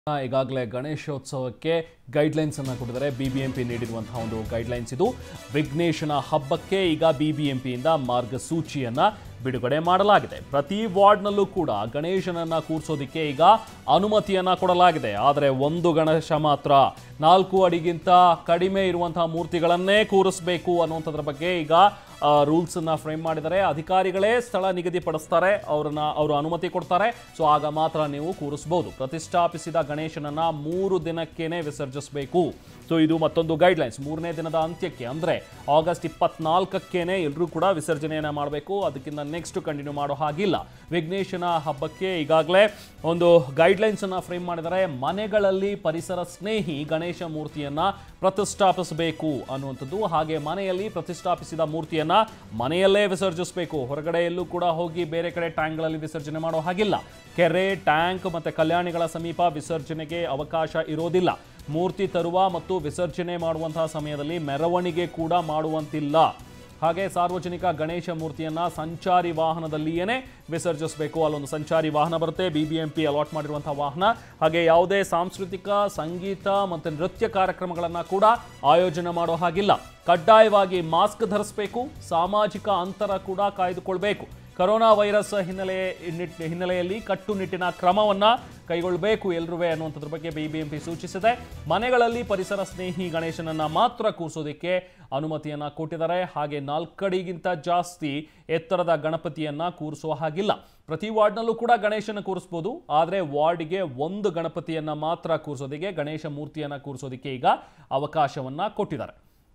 ಈಗಾಗಲೇ ಗಣೇಶೋತ್ಸವಕ್ಕೆ ಗೈಡ್ಲೈನ್ಸ್ ಅನ್ನು ಕೊಟ್ಟಿದ್ದಾರೆ ಬಿ ಬಿ ಎಂ ಪಿ ನೀಡಿರುವಂತಹ ಒಂದು ಗೈಡ್ಲೈನ್ಸ್ ಇದು ವಿಘ್ನೇಶನ ಹಬ್ಬಕ್ಕೆ ಈಗ ಬಿ ಬಿ ಎಂ ಪಿಯಿಂದ ಮಾರ್ಗಸೂಚಿಯನ್ನ ಬಿಡುಗಡೆ ಮಾಡಲಾಗಿದೆ ಪ್ರತಿ ವಾರ್ಡ್ನಲ್ಲೂ ಕೂಡ ಗಣೇಶನನ್ನ ಕೂರಿಸೋದಕ್ಕೆ ಈಗ ಅನುಮತಿಯನ್ನ ಕೊಡಲಾಗಿದೆ ಆದರೆ ಒಂದು ಗಣೇಶ ಮಾತ್ರ ನಾಲ್ಕು ಅಡಿಗಿಂತ ಕಡಿಮೆ ಇರುವಂತಹ ಮೂರ್ತಿಗಳನ್ನೇ ಕೂರಿಸಬೇಕು ಅನ್ನುವಂಥದ್ರ ಬಗ್ಗೆ ಈಗ ರೂಲ್ಸ್ ಅನ್ನ ಫ್ರೇಮ್ ಮಾಡಿದ್ದಾರೆ ಅಧಿಕಾರಿಗಳೇ ಸ್ಥಳ ನಿಗದಿಪಡಿಸ್ತಾರೆ ಅವ್ರನ್ನ ಅವರು ಅನುಮತಿ ಕೊಡ್ತಾರೆ ಸೊ ಆಗ ಮಾತ್ರ ನೀವು ಕೂರಿಸಬಹುದು ಪ್ರತಿಷ್ಠಾಪಿಸಿದ ಗಣೇಶನನ್ನ ಮೂರು ದಿನಕ್ಕೇನೆ ವಿಸರ್ಜಿಸಬೇಕು ಸೊ ಇದು ಮತ್ತೊಂದು ಗೈಡ್ಲೈನ್ಸ್ ಮೂರನೇ ದಿನದ ಅಂತ್ಯಕ್ಕೆ ಅಂದ್ರೆ ಆಗಸ್ಟ್ ಇಪ್ಪತ್ನಾಲ್ಕಕ್ಕೇನೆ ಎಲ್ಲರೂ ಕೂಡ ವಿಸರ್ಜನೆಯನ್ನ ಮಾಡಬೇಕು ಅದಕ್ಕಿಂತ ನೆಕ್ಸ್ಟ್ ಕಂಟಿನ್ಯೂ ಮಾಡೋ ಹಾಗಿಲ್ಲ ವಿಘ್ನೇಶನ ಹಬ್ಬಕ್ಕೆ ಈಗಾಗಲೇ ಒಂದು ಗೈಡ್ಲೈನ್ಸ್ ಅನ್ನ ಫ್ರೇಮ್ ಮಾಡಿದ್ದಾರೆ ಮನೆಗಳಲ್ಲಿ ಪರಿಸರ ಸ್ನೇಹಿ ಗಣೇಶ ಮೂರ್ತಿಯನ್ನ ಪ್ರತಿಷ್ಠಾಪಿಸಬೇಕು ಅನ್ನುವಂಥದ್ದು ಹಾಗೆ ಮನೆಯಲ್ಲಿ ಪ್ರತಿಷ್ಠಾಪಿಸಿದ ಮೂರ್ತಿಯನ್ನ ಮನೆಯಲ್ಲೇ ವಿಸರ್ಜಿಸಬೇಕು ಹೊರಗಡೆ ಎಲ್ಲೂ ಕೂಡ ಹೋಗಿ ಬೇರೆ ಕಡೆ ಟ್ಯಾಂಕ್ಗಳಲ್ಲಿ ವಿಸರ್ಜನೆ ಮಾಡೋ ಹಾಗಿಲ್ಲ ಕೆರೆ ಟ್ಯಾಂಕ್ ಮತ್ತೆ ಕಲ್ಯಾಣಿಗಳ ಸಮೀಪ ವಿಸರ್ಜನೆಗೆ ಅವಕಾಶ ಇರೋದಿಲ್ಲ ಮೂರ್ತಿ ತರುವ ಮತ್ತು ವಿಸರ್ಜನೆ ಮಾಡುವಂತಹ ಸಮಯದಲ್ಲಿ ಮೆರವಣಿಗೆ ಕೂಡ ಮಾಡುವಂತಿಲ್ಲ ಹಾಗೆ ಸಾರ್ವಜನಿಕ ಗಣೇಶ ಮೂರ್ತಿಯನ್ನ ಸಂಚಾರಿ ವಾಹನದಲ್ಲಿಯೇ ವಿಸರ್ಜಿಸಬೇಕು ಅಲ್ಲೊಂದು ಸಂಚಾರಿ ವಾಹನ ಬರುತ್ತೆ B B M P allot ಮಾಡಿರುವಂತಹ ವಾಹನ ಹಾಗೆ ಯಾವುದೇ ಸಾಂಸ್ಕೃತಿಕ ಸಂಗೀತ ಮತ್ತು ನೃತ್ಯ ಕಾರ್ಯಕ್ರಮಗಳನ್ನು ಕೂಡ ಆಯೋಜನೆ ಮಾಡೋ ಹಾಗಿಲ್ಲ ಕಡ್ಡಾಯವಾಗಿ ಮಾಸ್ಕ್ ಧರಿಸಬೇಕು ಸಾಮಾಜಿಕ ಅಂತರ ಕೂಡ ಕಾಯ್ದುಕೊಳ್ಬೇಕು ಕರೋನಾ ವೈರಸ್ ಹಿನ್ನೆಲೆ ನಿಟ್- ಹಿನ್ನೆಲೆಯಲ್ಲಿ ಕಟ್ಟುನಿಟ್ಟಿನ ಕ್ರಮವನ್ನ ಕೈಗೊಳ್ಳಬೇಕು ಎಲ್ಲರೂ ಅನ್ನುವಂಥದ್ರ ಬಗ್ಗೆ ಬಿಬಿಎಂಪಿ ಸೂಚಿಸಿದೆ ಮನೆಗಳಲ್ಲಿ ಪರಿಸರ ಸ್ನೇಹಿ ಗಣೇಶನನ್ನ ಮಾತ್ರ ಕೂರಿಸೋದಕ್ಕೆ ಅನುಮತಿಯನ್ನ ಕೊಟ್ಟಿದ್ದಾರೆ ಹಾಗೆ ನಾಲ್ಕಡಿಗಿಂತ ಜಾಸ್ತಿ ಎತ್ತರದ ಗಣಪತಿಯನ್ನ ಕೂರಿಸುವ ಹಾಗಿಲ್ಲ ಪ್ರತಿ ವಾರ್ಡ್ನಲ್ಲೂ ಕೂಡ ಗಣೇಶನ ಕೂರಿಸ್ಬೋದು ಆದರೆ ವಾರ್ಡ್ಗೆ ಒಂದು ಗಣಪತಿಯನ್ನ ಮಾತ್ರ ಕೂರಿಸೋದಕ್ಕೆ ಗಣೇಶ ಮೂರ್ತಿಯನ್ನ ಕೂರಿಸೋದಕ್ಕೆ ಈಗ ಅವಕಾಶವನ್ನ ಕೊಟ್ಟಿದ್ದಾರೆ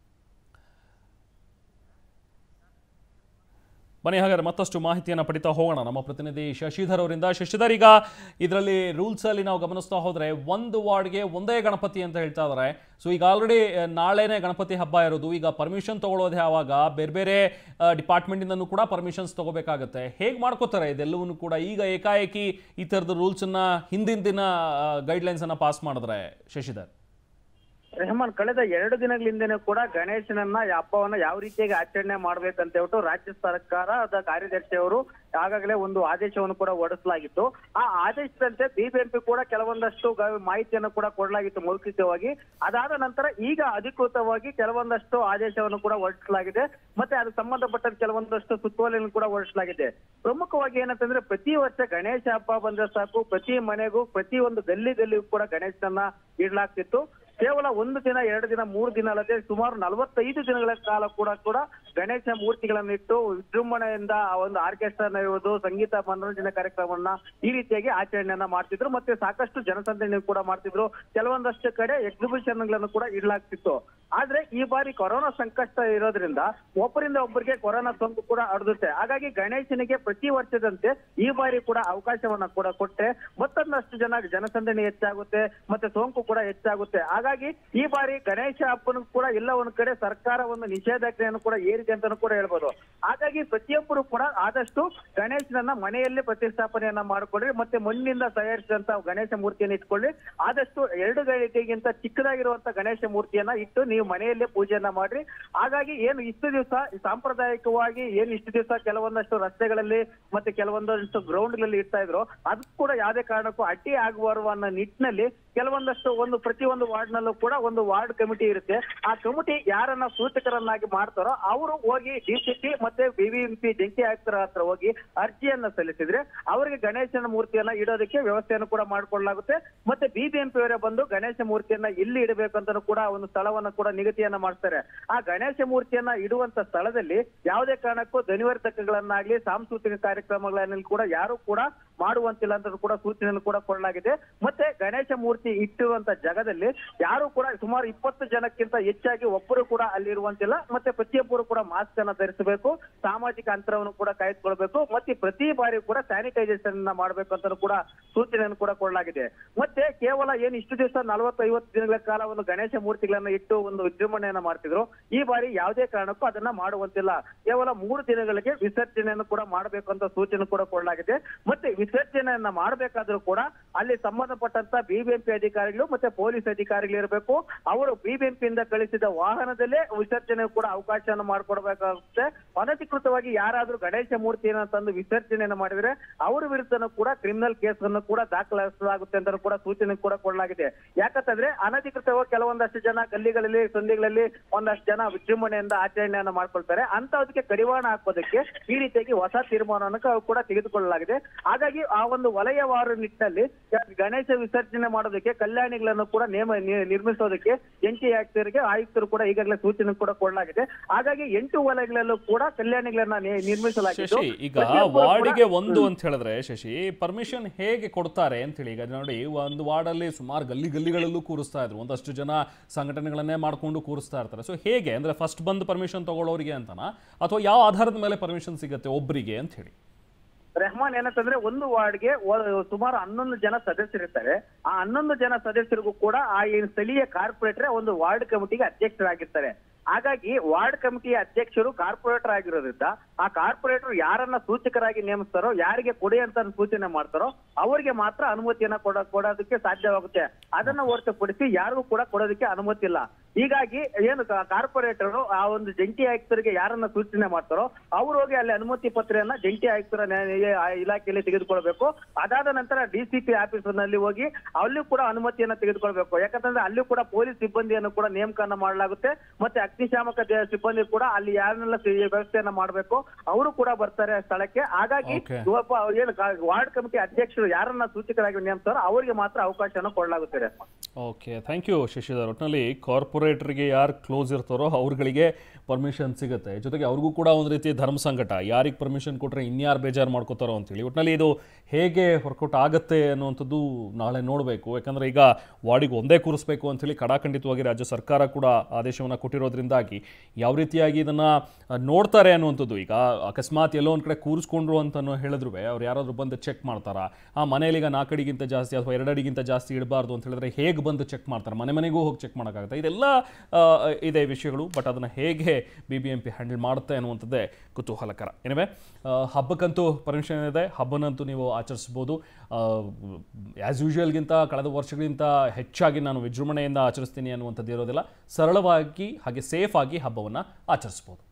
ಬನ್ನಿ ಹಾಗಾದ್ರೆ ಮತ್ತಷ್ಟು ಮಾಹಿತಿಯನ್ನು ಪಡಿತಾ ಹೋಗೋಣ ನಮ್ಮ ಪ್ರತಿನಿಧಿ ಶಶಿಧರ್ ಅವರಿಂದ ಶಶಿಧರ್ ಈಗ ಇದರಲ್ಲಿ ರೂಲ್ಸ್ ಅಲ್ಲಿ ನಾವು ಗಮನಿಸ್ತಾ ಹೋದ್ರೆ ಒಂದು ವಾರ್ಡ್ಗೆ ಒಂದೇ ಗಣಪತಿ ಅಂತ ಹೇಳ್ತಾ ಇದ್ದಾರೆ ಸೊ ಈಗ ಆಲ್ರೆಡಿ ನಾಳೆನೇ ಗಣಪತಿ ಹಬ್ಬ ಇರೋದು ಈಗ ಪರ್ಮಿಷನ್ ತಗೊಳ್ಳೋದು ಯಾವಾಗ ಬೇರೆ ಬೇರೆ ಡಿಪಾರ್ಟ್ಮೆಂಟಿಂದನೂ ಕೂಡ ಪರ್ಮಿಷನ್ಸ್ ತಗೋಬೇಕಾಗುತ್ತೆ ಹೇಗೆ ಮಾಡ್ಕೋತಾರೆ ಇದೆಲ್ಲವನ್ನೂ ಕೂಡ ಈಗ ಏಕಾಏಕಿ ಈ ಥರದ ರೂಲ್ಸನ್ನ ಹಿಂದಿನ ದಿನ ಗೈಡ್ಲೈನ್ಸ್ ಅನ್ನ ಪಾಸ್ ಮಾಡಿದ್ರೆ ಶಶಿಧರ್ ರೆಹಮಾನ್ ಕಳೆದ ಎರಡು ದಿನಗಳಿಂದನೂ ಕೂಡ ಗಣೇಶನನ್ನ ಈ ಹಬ್ಬವನ್ನ ಯಾವ ರೀತಿಯಾಗಿ ಆಚರಣೆ ಮಾಡ್ಬೇಕಂತ ಹೇಳ್ಬಿಟ್ಟು ರಾಜ್ಯ ಸರ್ಕಾರದ ಕಾರ್ಯದರ್ಶಿ ಅವರು ಆಗಾಗಲೇ ಒಂದು ಆದೇಶವನ್ನು ಕೂಡ ಹೊರಡಿಸಲಾಗಿತ್ತು ಆ ಆದೇಶದಂತೆ ಬಿಬಿಎಂಪಿ ಕೂಡ ಕೆಲವೊಂದಷ್ಟು ಗ- ಮಾಹಿತಿಯನ್ನು ಕೂಡ ಕೊಡಲಾಗಿತ್ತು ಮೌಖಿಕವಾಗಿ ಅದಾದ ನಂತರ ಈಗ ಅಧಿಕೃತವಾಗಿ ಕೆಲವೊಂದಷ್ಟು ಆದೇಶವನ್ನು ಕೂಡ ಹೊರಡಿಸಲಾಗಿದೆ ಮತ್ತೆ ಅದಕ್ಕೆ ಸಂಬಂಧಪಟ್ಟ ಕೆಲವೊಂದಷ್ಟು ಸುತ್ತೋಲೆಯನ್ನು ಕೂಡ ಹೊರಡಿಸಲಾಗಿದೆ ಪ್ರಮುಖವಾಗಿ ಏನಂತಂದ್ರೆ ಪ್ರತಿ ವರ್ಷ ಗಣೇಶ ಹಬ್ಬ ಬಂದ್ರೆ ಸಾಕು ಪ್ರತಿ ಮನೆಗೂ ಪ್ರತಿ ಒಂದು ಗಲ್ಲಿ ಗಲ್ಲಿಗೂ ಕೂಡ ಗಣೇಶನನ್ನ ಇಡಲಾಗ್ತಿತ್ತು ಕೇವಲ ಒಂದು ದಿನ ಎರಡು ದಿನ ಮೂರು ದಿನ ಅಲ್ಲದೆ ಸುಮಾರು ನಲವತ್ತೈದು ದಿನಗಳ ಕಾಲ ಕೂಡ ಕೂಡ ಗಣೇಶ ಮೂರ್ತಿಗಳನ್ನು ಇಟ್ಟು ವಿಜೃಂಭಣೆಯಿಂದ ಆ ಒಂದು ಆರ್ಕೆಸ್ಟ್ರಾ ಇರುವುದು ಸಂಗೀತ ಮನೋರಂಜನೆ ಕಾರ್ಯಕ್ರಮವನ್ನ ಈ ರೀತಿಯಾಗಿ ಆಚರಣೆಯನ್ನ ಮಾಡ್ತಿದ್ರು ಮತ್ತೆ ಸಾಕಷ್ಟು ಜನಸಂದಣಿ ಕೂಡ ಮಾಡ್ತಿದ್ರು ಕೆಲವೊಂದಷ್ಟು ಕಡೆ ಎಕ್ಸಿಬಿಷನ್ ಗಳನ್ನು ಕೂಡ ಇಡಲಾಗ್ತಿತ್ತು ಆದ್ರೆ ಈ ಬಾರಿ ಕೊರೋನಾ ಸಂಕಷ್ಟ ಇರೋದ್ರಿಂದ ಒಬ್ಬರಿಂದ ಒಬ್ಬರಿಗೆ ಕೊರೋನಾ ಸೋಂಕು ಕೂಡ ಹರಡುತ್ತೆ ಹಾಗಾಗಿ ಗಣೇಶನಿಗೆ ಪ್ರತಿ ವರ್ಷದಂತೆ ಈ ಬಾರಿ ಕೂಡ ಅವಕಾಶವನ್ನ ಕೂಡ ಕೊಟ್ಟೆ ಮತ್ತೊಂದಷ್ಟು ಜನ ಜನಸಂದಣಿ ಹೆಚ್ಚಾಗುತ್ತೆ ಮತ್ತೆ ಸೋಂಕು ಕೂಡ ಹೆಚ್ಚಾಗುತ್ತೆ ಹಾಗಾಗಿ ಈ ಬಾರಿ ಗಣೇಶ ಹಬ್ಬನ ಕೂಡ ಎಲ್ಲ ಒಂದ್ ಕಡೆ ಸರ್ಕಾರ ಒಂದು ನಿಷೇಧಾಜ್ಞೆಯನ್ನು ಕೂಡ ಏರಿದೆ ಅಂತಾನು ಕೂಡ ಹೇಳ್ಬೋದು ಹಾಗಾಗಿ ಪ್ರತಿಯೊಬ್ಬರು ಕೂಡ ಆದಷ್ಟು ಗಣೇಶನನ್ನ ಮನೆಯಲ್ಲೇ ಪ್ರತಿಷ್ಠಾಪನೆಯನ್ನ ಮಾಡಿಕೊಳ್ಳಿ ಮತ್ತೆ ಮಣ್ಣಿಂದ ತಯಾರಿಸಿದಂತ ಗಣೇಶ ಮೂರ್ತಿಯನ್ನು ಇಟ್ಕೊಳ್ಳಿ ಆದಷ್ಟು ಎರಡು ಗಳಿಗೆಗಿಂತ ಚಿಕ್ಕದಾಗಿರುವಂತ ಗಣೇಶ ಮೂರ್ತಿಯನ್ನ ಇಟ್ಟು ನೀವು ಮನೆಯಲ್ಲೇ ಪೂಜೆಯನ್ನ ಮಾಡ್ರಿ ಹಾಗಾಗಿ ಏನು ಇಷ್ಟು ದಿವಸ ಸಾಂಪ್ರದಾಯಿಕವಾಗಿ ಏನ್ ಇಷ್ಟು ದಿವಸ ಕೆಲವೊಂದಷ್ಟು ರಸ್ತೆಗಳಲ್ಲಿ ಮತ್ತೆ ಕೆಲವೊಂದಷ್ಟು ಗ್ರೌಂಡ್ಗಳಲ್ಲಿ ಇಡ್ತಾ ಇದ್ರು ಅದಕ್ಕೂ ಕೂಡ ಯಾವುದೇ ಕಾರಣಕ್ಕೂ ಅಡ್ಡಿ ಆಗಬಾರುವ ಅನ್ನೋ ನಿಟ್ಟಿನಲ್ಲಿ ಕೆಲವೊಂದಷ್ಟು ಒಂದು ಪ್ರತಿಯೊಂದು ವಾರ್ಡ್ ನಲ್ಲೂ ಕೂಡ ಒಂದು ವಾರ್ಡ್ ಕಮಿಟಿ ಇರುತ್ತೆ ಆ ಕಮಿಟಿ ಯಾರನ್ನ ಸೂಚಕರನ್ನಾಗಿ ಮಾಡ್ತಾರೋ ಅವರು ಹೋಗಿ ಡಿಸಿಪಿ ಮತ್ತೆ ಬಿಬಿಎಂಪಿ ಜಂಟಿ ಆಯುಕ್ತರ ಹತ್ರ ಹೋಗಿ ಅರ್ಜಿಯನ್ನ ಸಲ್ಲಿಸಿದ್ರೆ ಅವರಿಗೆ ಗಣೇಶನ ಮೂರ್ತಿಯನ್ನ ಇಡೋದಕ್ಕೆ ವ್ಯವಸ್ಥೆಯನ್ನು ಕೂಡ ಮಾಡ್ಕೊಳ್ಳಲಾಗುತ್ತೆ ಮತ್ತೆ ಬಿಬಿಎಂಪಿ ಅವರೇ ಬಂದು ಗಣೇಶ ಮೂರ್ತಿಯನ್ನ ಇಲ್ಲಿ ಇಡಬೇಕು ಅಂತ ಕೂಡ ಒಂದು ಸ್ಥಳವನ್ನ ಕೂಡ ನಿಗದಿಯನ್ನ ಮಾಡ್ತಾರೆ ಆ ಗಣೇಶ ಮೂರ್ತಿಯನ್ನ ಇಡುವಂತ ಸ್ಥಳದಲ್ಲಿ ಯಾವುದೇ ಕಾರಣಕ್ಕೂ ಧ್ವನಿವರ್ಧಕಗಳನ್ನಾಗ್ಲಿ ಸಾಂಸ್ಕೃತಿಕ ಕಾರ್ಯಕ್ರಮಗಳನ್ನ ಕೂಡ ಯಾರು ಕೂಡ ಮಾಡುವಂತಿಲ್ಲ ಅಂತ ಕೂಡ ಸೂಚನೆಯನ್ನು ಕೂಡ ಕೊಡಲಾಗಿದೆ ಮತ್ತೆ ಗಣೇಶ ಮೂರ್ತಿ ಇಟ್ಟಿರುವಂತ ಜಾಗದಲ್ಲಿ ಯಾರು ಕೂಡ ಸುಮಾರು ಇಪ್ಪತ್ತು ಜನಕ್ಕಿಂತ ಹೆಚ್ಚಾಗಿ ಒಬ್ಬರು ಕೂಡ ಅಲ್ಲಿರುವಂತಿಲ್ಲ ಮತ್ತೆ ಪ್ರತಿಯೊಬ್ಬರು ಕೂಡ ಮಾಸ್ಕ್ ಅನ್ನ ಧರಿಸಬೇಕು ಸಾಮಾಜಿಕ ಅಂತರವನ್ನು ಕೂಡ ಕಾಯ್ದುಕೊಳ್ಬೇಕು ಮತ್ತೆ ಪ್ರತಿ ಬಾರಿ ಕೂಡ ಸ್ಯಾನಿಟೈಸೇಷನ್ ಮಾಡಬೇಕು ಅಂತ ಕೂಡ ಸೂಚನೆಯನ್ನು ಕೂಡ ಕೊಡಲಾಗಿದೆ ಮತ್ತೆ ಕೇವಲ ಏನ್ ಇಷ್ಟು ದಿವಸ ನಲವತ್ತು ಐವತ್ತು ದಿನಗಳ ಕಾಲ ಒಂದು ಗಣೇಶ ಮೂರ್ತಿಗಳನ್ನ ಇಟ್ಟು ಒಂದು ವಿಜೃಂಭಣೆಯನ್ನ ಮಾಡ್ತಿದ್ರು ಈ ಬಾರಿ ಯಾವುದೇ ಕಾರಣಕ್ಕೂ ಅದನ್ನ ಮಾಡುವಂತಿಲ್ಲ ಕೇವಲ ಮೂರು ದಿನಗಳಿಗೆ ವಿಸರ್ಜನೆಯನ್ನು ಕೂಡ ಮಾಡಬೇಕು ಅಂತ ಸೂಚನೆ ಕೂಡ ಕೊಡಲಾಗಿದೆ ಮತ್ತೆ ವಿಸರ್ಜನೆಯನ್ನ ಮಾಡಬೇಕಾದ್ರೂ ಕೂಡ ಅಲ್ಲಿ ಸಂಬಂಧಪಟ್ಟಂತ ಬಿಬಿಎಂಪಿ ಅಧಿಕಾರಿಗಳು ಮತ್ತೆ ಪೊಲೀಸ್ ಅಧಿಕಾರಿಗಳು ಇರಬೇಕು ಅವರು ಬಿಬಿಎಂಪಿಯಿಂದ ಕಳಿಸಿದ ವಾಹನದಲ್ಲೇ ವಿಸರ್ಜನೆ ಕೂಡ ಅವಕಾಶವನ್ನು ಮಾಡಿಕೊಡ್ಬೇಕಾಗುತ್ತೆ ಅನಧಿಕೃತವಾಗಿ ಯಾರಾದ್ರೂ ಗಣೇಶ ಮೂರ್ತಿಯನ್ನ ತಂದು ವಿಸರ್ಜನೆಯನ್ನು ಮಾಡಿದ್ರೆ ಅವರ ವಿರುದ್ಧನೂ ಕೂಡ ಕ್ರಿಮಿನಲ್ ಕೇಸ್ ಅನ್ನು ಕೂಡ ದಾಖಲಿಸಲಾಗುತ್ತೆ ಅಂತ ಕೂಡ ಸೂಚನೆ ಕೂಡ ಕೊಡಲಾಗಿದೆ ಯಾಕಂತಂದ್ರೆ ಅನಧಿಕೃತವಾಗಿ ಕೆಲವೊಂದಷ್ಟು ಜನ ಗಲ್ಲಿಗಳಲ್ಲಿ ಸಂಧಿಗಳಲ್ಲಿ ಒಂದಷ್ಟು ಜನ ವಿಜೃಂಭಣೆಯಿಂದ ಆಚರಣೆಯನ್ನ ಮಾಡ್ಕೊಳ್ತಾರೆ ಅಂತದಕ್ಕೆ ಕಡಿವಾಣ ಹಾಕೋದಕ್ಕೆ ಈ ರೀತಿಯಾಗಿ ಹೊಸ ತೀರ್ಮಾನವನ್ನು ಕ- ಕೂಡ ತೆಗೆದುಕೊಳ್ಳಲಾಗಿದೆ ಹಾಗಾಗಿ ಆ ಒಂದು ವಲಯವಾರು ನಿಟ್ಟಿನಲ್ಲಿ ಗಣೇಶ ವಿಸರ್ಜನೆ ಮಾಡೋದಕ್ಕೆ ಕಲ್ಯಾಣಿಗಳನ್ನು ಕೂಡ ನೇಮ ನಿ- ನಿರ್ಮಿಸೋದಕ್ಕೆ ಎಂಟಿ ಆಯುಕ್ತರಿಗೆ ಆಯುಕ್ತರು ಕೂಡ ಈಗಾಗಲೇ ಸೂಚನೆ ಕೂಡ ಕೊಡಲಾಗಿದೆ ಹಾಗಾಗಿ ಎಂಟು ವಲಯಗಳಲ್ಲೂ ಕೂಡ ಕಲ್ಯಾಣಿಗಳನ್ನ ನಿ- ನಿರ್ಮಿಸಲಾಗಿದ್ದು ಶಶಿ ಈಗ ಪ್ರತಿಯೊಬ್ಬರು ಕೂಡ- ವಾರ್ಡ್ಗೆ ಒಂದು ಅಂತ ಹೇಳಿದ್ರೆ ಶಶಿ ಪರ್ಮಿಷನ್ ಹೇಗೆ ಕೊಡ್ತಾರೆ ಅಂತ ಹೇಳಿ ಈಗ ನೋಡಿ ಒಂದು ವಾರ್ಡಲ್ಲಿ ಸುಮಾರು ಗಲ್ಲಿ ಗಲ್ಲಿಗಳಲ್ಲೂ ಕೂರಿಸ್ತಾ ಇದ್ರು ಒಂದಷ್ಟು ಜನ ಸಂಘಟನೆಗಳನ್ನೇ ಮಾಡ್ಕೊಂಡು ಕೂರಿಸ್ತಾ ಇರ್ತಾರೆ ಸೊ ಹೇಗೆ ಅಂದ್ರೆ ಫಸ್ಟ್ ಬಂದು ಪರ್ಮಿಷನ್ ತಗೊಳ್ಳೋರಿಗೆ ಅಂತನಾ ಅಥವಾ ಯಾವ ಆಧಾರದ ಮೇಲೆ ಪರ್ಮಿಷನ್ ಸಿಗುತ್ತೆ ಒಬ್ಬರಿಗೆ ಅಂತ ಹೇಳಿ ರೆಹಮಾನ್ ಏನಂತಂದ್ರೆ ಒಂದು ವಾರ್ಡ್ಗೆ ಒ- ಸುಮಾರು ಹನ್ನೊಂದು ಜನ ಸದಸ್ಯರಿರ್ತಾರೆ ಆ ಹನ್ನೊಂದು ಜನ ಸದಸ್ಯರಿಗೂ ಕೂಡ ಆ ಏನು ಸ್ಥಳೀಯ ಕಾರ್ಪೊರೇಟರ್ ಒಂದು ವಾರ್ಡ್ ಕಮಿಟಿಗೆ ಅಧ್ಯಕ್ಷರಾಗಿರ್ತಾರೆ ಹಾಗಾಗಿ ವಾರ್ಡ್ ಕಮಿಟಿಯ ಅಧ್ಯಕ್ಷರು ಕಾರ್ಪೊರೇಟರ್ ಆಗಿರೋದ್ರಿಂದ ಆ ಕಾರ್ಪೊರೇಟರ್ ಯಾರನ್ನ ಸೂಚಕರಾಗಿ ನೇಮಿಸ್ತಾರೋ ಯಾರಿಗೆ ಕೊಡಿ ಅಂತ ಸೂಚನೆ ಮಾಡ್ತಾರೋ ಅವರಿಗೆ ಮಾತ್ರ ಅನುಮತಿಯನ್ನ ಕೊಡ ಕೊಡೋದಕ್ಕೆ ಸಾಧ್ಯವಾಗುತ್ತೆ ಅದನ್ನ ಹೊರತುಪಡಿಸಿ ಯಾರಿಗೂ ಕೂಡ ಕೊಡೋದಕ್ಕೆ ಅನುಮತಿ ಇಲ್ಲ ಹೀಗಾಗಿ ಏನು ಕಾರ್ಪೊರೇಟರ್ ಆ ಒಂದು ಜಂಟಿ ಆಯುಕ್ತರಿಗೆ ಯಾರನ್ನ ಸೂಚನೆ ಮಾಡ್ತಾರೋ ಅವ್ರು ಹೋಗಿ ಅಲ್ಲಿ ಅನುಮತಿ ಪತ್ರೆಯನ್ನ ಜಂಟಿ ಆಯುಕ್ತರ ನ್ಯಾಯ- ಆ ಇಲಾಖೆಯಲ್ಲಿ ತೆಗೆದುಕೊಳ್ಬೇಕು ಅದಾದ ನಂತರ ಡಿಸಿಪಿ ಆಫೀಸ್ ನಲ್ಲಿ ಹೋಗಿ ಅಲ್ಲೂ ಕೂಡ ಅನುಮತಿಯನ್ನ ತೆಗೆದುಕೊಳ್ಬೇಕು ಯಾಕಂತಂದ್ರೆ ಅಲ್ಲೂ ಕೂಡ ಪೊಲೀಸ್ ಸಿಬ್ಬಂದಿಯನ್ನು ಕೂಡ ನೇಮಕನ ಮಾಡಲಾಗುತ್ತೆ ಮತ್ತೆ ಅಗ್ನಿಶಾಮಕ ದ- ಸಿಬ್ಬಂದಿ ಕೂಡ ಅಲ್ಲಿ ಯಾರನ್ನೆಲ್ಲ ಸಿ- ವ್ಯವಸ್ಥೆಯನ್ನ ಮಾಡಬೇಕು ಅವರು ಕೂಡ ಬರ್ತಾರೆ ಸ್ಥಳಕ್ಕೆ ಹಾಗಾಗಿ Okay. ಒಬ್ಬ ಏನು ಕಾ- ವಾರ್ಡ್ ಕಮಿಟಿ ಅಧ್ಯಕ್ಷರು ಯಾರನ್ನ ಸೂಚಕರಾಗಿ ನೇಮಿಸ್ತಾರೋ ಅವರಿಗೆ ಮಾತ್ರ ಅವಕಾಶನ ಕೊಡಲಾಗುತ್ತದೆ ಓಕೆ ಥ್ಯಾಂಕ್ ಯು ಶಶಿಧರ್ ಒಟ್ಟಿನಲ್ಲಿ ಕಾರ್ಪೊರೇಟರ್ಗೆ ಯಾರು ಕ್ಲೋಸ್ ಇರ್ತಾರೋ ಅವ್ರುಗಳಿಗೆ ಪರ್ಮಿಷನ್ ಸಿಗುತ್ತೆ ಜೊತೆಗೆ ಅವ್ರಿಗೂ ಕೂಡ ಒಂದು ರೀತಿ ಧರ್ಮ ಸಂಕಟ ಯಾರಿಗೆ ಪರ್ಮಿಷನ್ ಕೊಟ್ಟರೆ ಇನ್ಯಾರು ಬೇಜಾರು ಮಾಡ್ಕೋತಾರೋ ಅಂತೇಳಿ ಒಟ್ಟಿನಲ್ಲಿ ಇದು ಹೇಗೆ ವರ್ಕೌಟ್ ಆಗುತ್ತೆ ಅನ್ನುವಂಥದ್ದು ನಾಳೆ ನೋಡಬೇಕು ಯಾಕಂದರೆ ಈಗ ವಾರ್ಡಿಗೆ ಒಂದೇ ಕೂರಿಸ್ಬೇಕು ಅಂಥೇಳಿ ಕಡಾಖಂಡಿತವಾಗಿ ರಾಜ್ಯ ಸರ್ಕಾರ ಕೂಡ ಆದೇಶವನ್ನು ಕೊಟ್ಟಿರೋದ್ರಿಂದಾಗಿ ಯಾವ ರೀತಿಯಾಗಿ ಇದನ್ನು ನೋಡ್ತಾರೆ ಅನ್ನುವಂಥದ್ದು ಈಗ ಅಕಸ್ಮಾತ್ ಎಲ್ಲೋ ಒಂದು ಕಡೆ ಕೂರಿಸ್ಕೊಂಡ್ರು ಅಂತ ಹೇಳಿದ್ರು ಅವ್ರು ಯಾರಾದರೂ ಬಂದು ಚೆಕ್ ಮಾಡ್ತಾರಾ ಆ ಮನೇಲಿ ಈಗ ನಾಲ್ಕು ಅಡಿಗಿಂತ ಜಾಸ್ತಿ ಅಥವಾ ಎರಡು ಅಡಿಗಿಂತ ಜಾಸ್ತಿ ಇಡಬಾರ್ದು ಅಂತ ಹೇಳಿದ್ರೆ ಹೇಗೆ ಬಂದು ಚೆಕ್ ಮಾಡ್ತಾರೆ ಮನೆ ಮನೆಗೂ ಹೋಗಿ ಚೆಕ್ ಮಾಡೋಕ್ಕಾಗುತ್ತೆ ಇದೆಲ್ಲ ಆ, ಇದೆ ವಿಷಯಗಳು ಬಟ್ ಅದನ್ನು ಹೇಗೆ B B M P handle ಮಾಡುತ್ತೆ ಅನ್ನುವಂಥದ್ದೇ ಕುತೂಹಲಕರ ಏನಿವೆ ಹಬ್ಬಕ್ಕಂತೂ ಪರ್ಮಿಷನ್ ಇದೆ ಹಬ್ಬನಂತೂ ನೀವು ಆಚರಿಸ್ಬೋದು ಆ್ಯಸ್ ಯೂಶುವಲ್ಗಿಂತ ಕಳೆದ ವರ್ಷಗಳಿಗಿಂತ ಹೆಚ್ಚಾಗಿ ನಾನು ವಿಜೃಂಭಣೆಯಿಂದ ಆಚರಿಸ್ತೀನಿ ಅನ್ನುವಂಥದ್ದು ಇರೋದಿಲ್ಲ ಸರಳವಾಗಿ ಹಾಗೆ ಸೇಫ್ ಆಗಿ ಹಬ್ಬವನ್ನು ಆಚರಿಸ್ಬೋದು